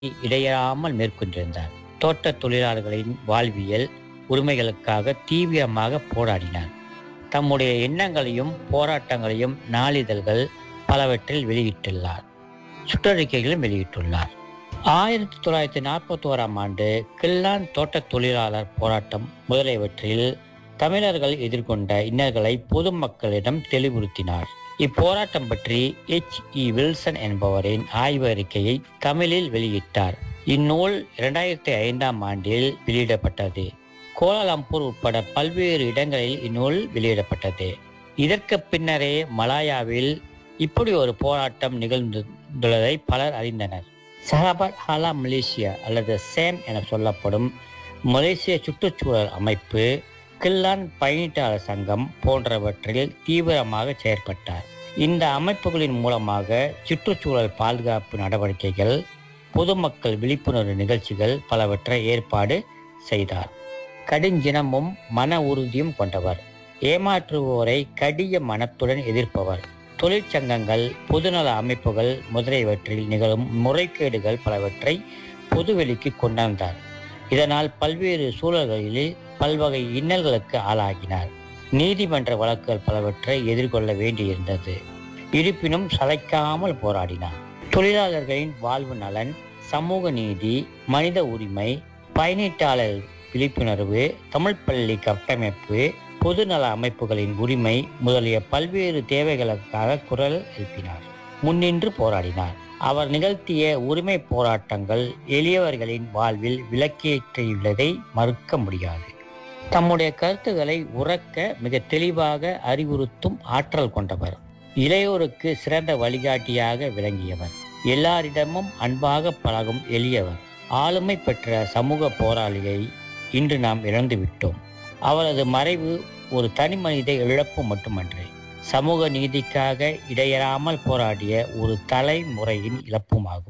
இடையறாமல் மேற்கொண்டிருந்தார் தோட்டத் தொழிலாளர்களின் வாழ்வியல் உரிமைகளுக்காக தீவிரமாக போராடினார் தம்முடைய எண்ணங்களையும் போராட்டங்களையும் நாளிதழ்கள் பலவற்றில் வெளியிட்டுள்ளார் சுற்றறிக்கைகளும் வெளியிட்டுள்ளார் ஆயிரத்தி தொள்ளாயிரத்தி நாற்பத்தி ஓராம் ஆண்டு கில்லான் தோட்டத் தொழிலாளர் போராட்டம் முதலியவற்றில் தமிழர்கள் எதிர்கொண்ட இன்னல்களை பொதுமக்களிடம் தெளிவுறுத்தினார் இப்போராட்டம் பற்றி எச் இ வில்சன் என்பவரின் ஆய்வு அறிக்கையை தமிழில் வெளியிட்டார் இந்நூல் இரண்டாயிரத்தி ஐந்தாம் ஆண்டில் வெளியிடப்பட்டது கோலாலம்பூர் உட்பட பல்வேறு இடங்களில் இந்நூல் வெளியிடப்பட்டது இதற்கு பின்னரே மலாயாவில் இப்படி ஒரு போராட்டம் நிகழ்ந்துள்ளதை பலர் அறிந்தனர் சஹாபத் ஹாலா மலேசியா அல்லது சேம் என சொல்லப்படும் மலேசிய சுற்றுச்சூழல் அமைப்பு கில்லான் பயணிட்டாளர் சங்கம் போன்றவற்றில் தீவிரமாக செயற்பட்டார் இந்த அமைப்புகளின் மூலமாக சுற்றுச்சூழல் பாதுகாப்பு நடவடிக்கைகள் பொதுமக்கள் விழிப்புணர்வு நிகழ்ச்சிகள் பலவற்றை ஏற்பாடு செய்தார் கடுஞ்சினமும் மன உறுதியும் கொண்டவர் ஏமாற்றுவோரை கடிய மனத்துடன் எதிர்ப்பவர் தொழிற்சங்கங்கள் பொதுநல அமைப்புகள் முதலியவற்றில் நிகழும் முறைகேடுகள் பலவற்றை பொதுவெளிக்கு கொண்டாந்தார் இதனால் பல்வேறு சூழல்களில் பல்வகை இன்னல்களுக்கு ஆளாகினார் நீதிமன்ற வழக்குகள் பலவற்றை எதிர்கொள்ள வேண்டியிருந்தது இருப்பினும் சளைக்காமல் போராடினார் தொழிலாளர்களின் வாழ்வு நலன் சமூக நீதி மனித உரிமை பயணீட்டாளர் விழிப்புணர்வு தமிழ் பள்ளி கட்டமைப்பு பொதுநல அமைப்புகளின் உரிமை முதலிய பல்வேறு தேவைகளுக்காக குரல் எழுப்பினார் முன்னின்று போராடினார் அவர் நிகழ்த்திய உரிமை போராட்டங்கள் எளியவர்களின் வாழ்வில் விளக்கேற்றியுள்ளதை மறுக்க முடியாது தம்முடைய கருத்துக்களை உறக்க மிக தெளிவாக அறிவுறுத்தும் ஆற்றல் கொண்டவர் இளையோருக்கு சிறந்த வழிகாட்டியாக விளங்கியவர் எல்லாரிடமும் அன்பாக பழகும் எளியவர் ஆளுமை பெற்ற சமூக போராளியை இன்று நாம் இழந்துவிட்டோம் அவரது மறைவு ஒரு தனி மனித இழப்பு மட்டுமன்று சமூக நீதிக்காக இடையறாமல் போராடிய ஒரு தலைமுறையின் இழப்புமாகும்